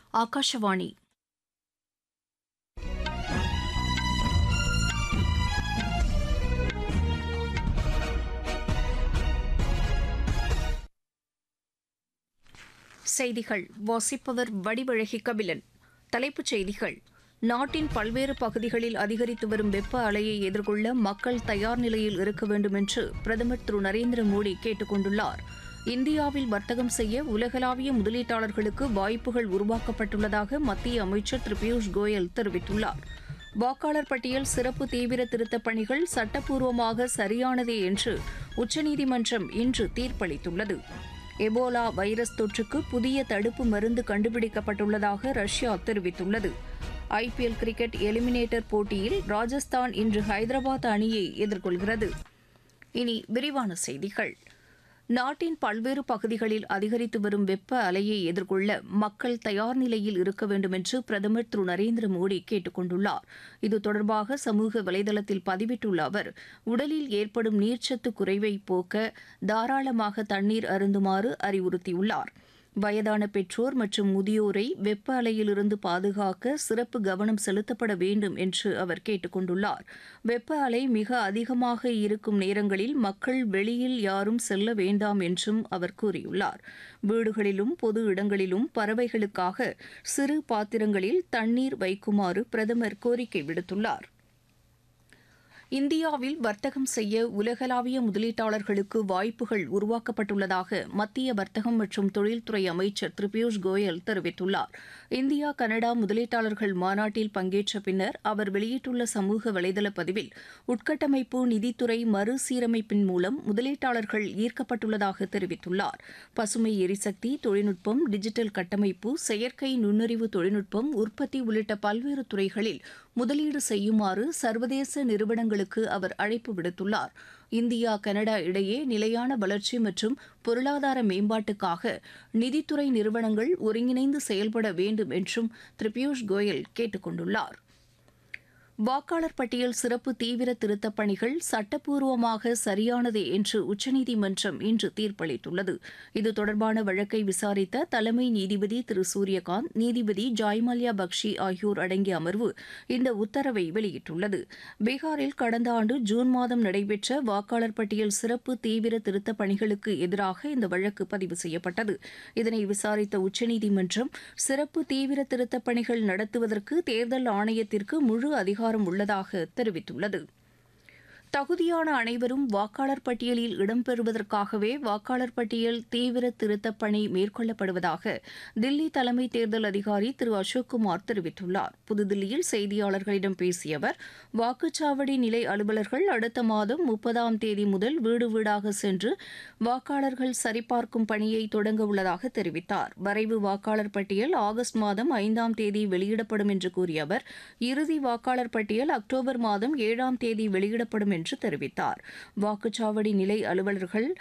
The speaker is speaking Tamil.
ஆகாஷவாணி செய்திகள் வாசிப்பவர் வடிவழகி கபிலன் தலைப்புச் செய்திகள் நாட்டின் பல்வேறு பகுதிகளில் அதிகரித்து வரும் வெப்ப அலையை எதிர்கொள்ள மக்கள் தயார் நிலையில் இருக்க வேண்டும் என்று பிரதமர் திரு நரேந்திர மோடி கேட்டுக் கொண்டுள்ளார் இந்தியாவில் வர்த்தகம் செய்ய உலகளாவிய முதலீட்டாளர்களுக்கு வாய்ப்புகள் உருவாக்கப்பட்டுள்ளதாக மத்திய அமைச்சர் திரு பியூஷ் கோயல் தெரிவித்துள்ளார் வாக்காளர் பட்டியல் சிறப்பு தீவிர திருத்தப் பணிகள் சட்டப்பூர்வமாக சரியானதே என்று உச்சநீதிமன்றம் இன்று தீர்ப்பளித்துள்ளது எபோலா வைரஸ் தொற்றுக்கு புதிய தடுப்பு மருந்து கண்டுபிடிக்கப்பட்டுள்ளதாக ரஷ்யா தெரிவித்துள்ளது ஐபிஎல் கிரிக்கெட் எலிமினேட்டர் போட்டியில் ராஜஸ்தான் இன்று ஹைதராபாத் அணியை எதிர்கொள்கிறது இனி விரிவான செய்திகள் நாட்டின் பல்வேறு பகுதிகளில் அதிகரித்து வரும் வெப்ப அலையை எதிர்கொள்ள மக்கள் தயார் நிலையில் இருக்க வேண்டும் என்று பிரதமர் திரு நரேந்திர மோடி கேட்டுக் கொண்டுள்ளார் இது தொடர்பாக சமூக வலைதளத்தில் பதிவிட்டுள்ள அவர் உடலில் ஏற்படும் நீர்ச்சத்து குறைவை போக்க தாராளமாக தண்ணீர் அருந்துமாறு அறிவுறுத்தியுள்ளார் வயதான பெற்றோர் மற்றும் முதியோரை வெப்ப அலையிலிருந்து பாதுகாக்க சிறப்பு கவனம் செலுத்தப்பட வேண்டும் என்று அவர் கேட்டுக் கொண்டுள்ளார் வெப்ப அலை மிக அதிகமாக இருக்கும் நேரங்களில் மக்கள் வெளியில் யாரும் செல்ல வேண்டாம் என்றும் அவர் கூறியுள்ளார் வீடுகளிலும் பொது இடங்களிலும் பறவைகளுக்காக சிறு பாத்திரங்களில் தண்ணீர் வைக்குமாறு பிரதமர் கோரிக்கை விடுத்துள்ளார் இந்தியாவில் வர்த்தகம் செய்ய உலகளாவிய முதலீட்டாளர்களுக்கு வாய்ப்புகள் உருவாக்கப்பட்டுள்ளதாக மத்திய வர்த்தகம் மற்றும் தொழில்துறை அமைச்சர் திரு பியூஷ் கோயல் தெரிவித்துள்ளார் இந்தியா கனடா முதலீட்டாளர்கள் மாநாட்டில் பங்கேற்ற பின்னர் அவர் வெளியிட்டுள்ள சமூக வலைதள பதிவில் உட்கட்டமைப்பு நிதித்துறை மறுசீரமைப்பின் மூலம் முதலீட்டாளர்கள் ஈர்க்கப்பட்டுள்ளதாக தெரிவித்துள்ளார் பசுமை எரிசக்தி தொழில்நுட்பம் டிஜிட்டல் கட்டமைப்பு செயற்கை நுண்ணறிவு தொழில்நுட்பம் உற்பத்தி உள்ளிட்ட பல்வேறு துறைகளில் முதலீடு செய்யுமாறு சர்வதேச நிறுவனங்களுக்கு அவர் அழைப்பு விடுத்துள்ளார் இந்தியா கனடா இடையே நிலையான வளர்ச்சி மற்றும் பொருளாதார மேம்பாட்டுக்காக நிதித்துறை நிறுவனங்கள் ஒருங்கிணைந்து செயல்பட வேண்டும் என்றும் திரு பியூஷ் கோயல் கேட்டுக் கொண்டுள்ளார் வாக்காளர் பட்டியல் சிறப்பு தீவிர திருத்தப் பணிகள் சட்டப்பூர்வமாக சரியானதே என்று உச்சநீதிமன்றம் இன்று தீர்ப்பளித்துள்ளது இது தொடர்பான வழக்கை விசாரித்த தலைமை நீதிபதி திரு சூரியகாந்த் நீதிபதி ஜாய்மல்யா பக்ஷி ஆகியோர் அடங்கிய அமர்வு இந்த உத்தரவை வெளியிட்டுள்ளது பீகாரில் கடந்த ஆண்டு ஜூன் மாதம் நடைபெற்ற வாக்காளர் பட்டியல் சிறப்பு தீவிர திருத்தப் பணிகளுக்கு எதிராக இந்த வழக்கு பதிவு செய்யப்பட்டது இதனை விசாரித்த உச்சநீதிமன்றம் சிறப்பு தீவிர திருத்தப் பணிகள் நடத்துவதற்கு தேர்தல் ஆணையத்திற்கு முழு அதிகாரம் அதிகாரம் உள்ளதாக தெரிவித்துள்ளது தகுதியான அனைவரும் வாக்காளர் பட்டியலில் இடம்பெறுவதற்காகவே வாக்காளர் பட்டியல் தீவிர திருத்தப் பணி மேற்கொள்ளப்படுவதாக தில்லி தலைமை தேர்தல் அதிகாரி திரு அசோக்குமார் தெரிவித்துள்ளார் புதுதில்லியில் செய்தியாளர்களிடம் பேசிய அவர் வாக்குச்சாவடி நிலை அலுவலர்கள் அடுத்த மாதம் முப்பதாம் தேதி முதல் வீடு வீடாக சென்று வாக்காளர்கள் சரிபார்க்கும் பணியை தொடங்க உள்ளதாக தெரிவித்தார் வரைவு வாக்காளர் பட்டியல் ஆகஸ்ட் மாதம் ஐந்தாம் தேதி வெளியிடப்படும் என்று கூறிய அவர் இறுதி வாக்காளர் பட்டியல் அக்டோபர் மாதம் ஏழாம் தேதி வெளியிடப்படும் என்று தெரிவித்தார் வாக்குச்சாவடி நிலை அலுவலர்கள்